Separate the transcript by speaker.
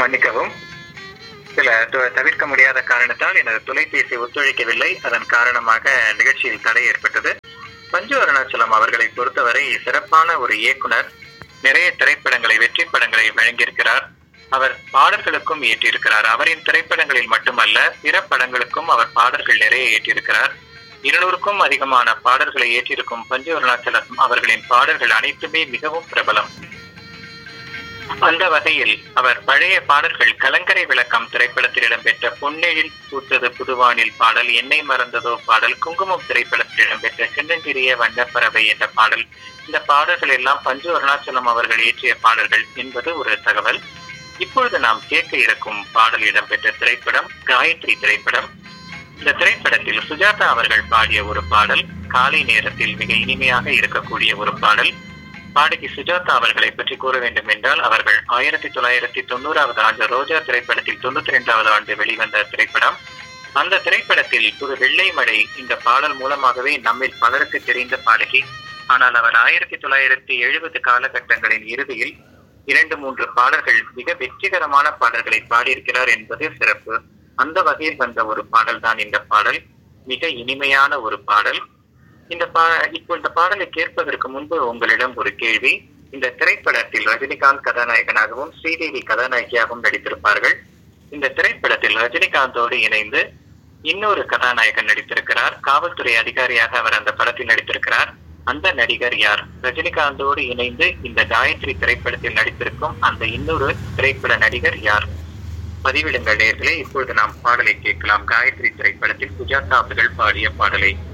Speaker 1: மன்னிக்கவும் சில து- தவிர்க்க முடியாத காரணத்தால் எனது தொலைபேசி ஒத்துழைக்கவில்லை அதன் காரணமாக நிகழ்ச்சியில் தடை ஏற்பட்டது மஞ்சு அருணாச்சலம் அவர்களை பொறுத்தவரை சிறப்பான ஒரு இயக்குனர் நிறைய திரைப்படங்களை வெற்றி படங்களை வழங்கியிருக்கிறார் அவர் பாடல்களுக்கும் இயற்றியிருக்கிறார் அவரின் திரைப்படங்களில் மட்டுமல்ல பிற படங்களுக்கும் அவர் பாடல்கள் நிறைய இயற்றியிருக்கிறார் இருநூறுக்கும் அதிகமான பாடல்களை ஏற்றிருக்கும் பஞ்சு அருணாச்சலம் அவர்களின் பாடல்கள் அனைத்துமே மிகவும் பிரபலம் அந்த வகையில் அவர் பழைய பாடல்கள் கலங்கரை விளக்கம் திரைப்படத்தில் இடம்பெற்ற பொன்னெழில் பூத்தது புதுவானில் பாடல் என்னை மறந்ததோ பாடல் குங்குமம் திரைப்படத்தில் இடம்பெற்ற சின்னஞ்சிறிய வண்ணப்பறவை என்ற பாடல் இந்த பாடல்கள் எல்லாம் பஞ்சு அருணாச்சலம் அவர்கள் இயற்றிய பாடல்கள் என்பது ஒரு தகவல் இப்பொழுது நாம் கேட்க இருக்கும் பாடல் இடம்பெற்ற திரைப்படம் காயத்ரி திரைப்படம் இந்த திரைப்படத்தில் சுஜாதா அவர்கள் பாடிய ஒரு பாடல் காலை நேரத்தில் மிக இனிமையாக இருக்கக்கூடிய ஒரு பாடல் பாடகி சுஜாதா அவர்களை பற்றி கூற வேண்டும் என்றால் அவர்கள் ஆயிரத்தி தொள்ளாயிரத்தி தொண்ணூறாவது ஆண்டு ரோஜா திரைப்படத்தில் தொண்ணூத்தி ரெண்டாவது ஆண்டு வெளிவந்த திரைப்படம் அந்த திரைப்படத்தில் ஒரு வெள்ளை மழை இந்த பாடல் மூலமாகவே நம்மில் பலருக்கு தெரிந்த பாடகி ஆனால் அவர் ஆயிரத்தி தொள்ளாயிரத்தி எழுபது காலகட்டங்களின் இறுதியில் இரண்டு மூன்று பாடல்கள் மிக வெற்றிகரமான பாடல்களை பாடியிருக்கிறார் என்பது சிறப்பு அந்த வகையில் வந்த ஒரு பாடல் தான் இந்த பாடல் மிக இனிமையான ஒரு பாடல் இந்த பா இப்போ இந்த பாடலை கேட்பதற்கு முன்பு உங்களிடம் ஒரு கேள்வி இந்த திரைப்படத்தில் ரஜினிகாந்த் கதாநாயகனாகவும் ஸ்ரீதேவி கதாநாயகியாகவும் நடித்திருப்பார்கள் இந்த திரைப்படத்தில் ரஜினிகாந்தோடு இணைந்து இன்னொரு கதாநாயகன் நடித்திருக்கிறார் காவல்துறை அதிகாரியாக அவர் அந்த படத்தில் நடித்திருக்கிறார் அந்த நடிகர் யார் ரஜினிகாந்தோடு இணைந்து இந்த காயத்ரி திரைப்படத்தில் நடித்திருக்கும் அந்த இன்னொரு திரைப்பட நடிகர் யார் பதிவிடுங்கள் நேர்களே இப்பொழுது நாம் பாடலை கேட்கலாம் காயத்ரி திரைப்படத்தில் சுஜாதா அவர்கள் பாடிய பாடலை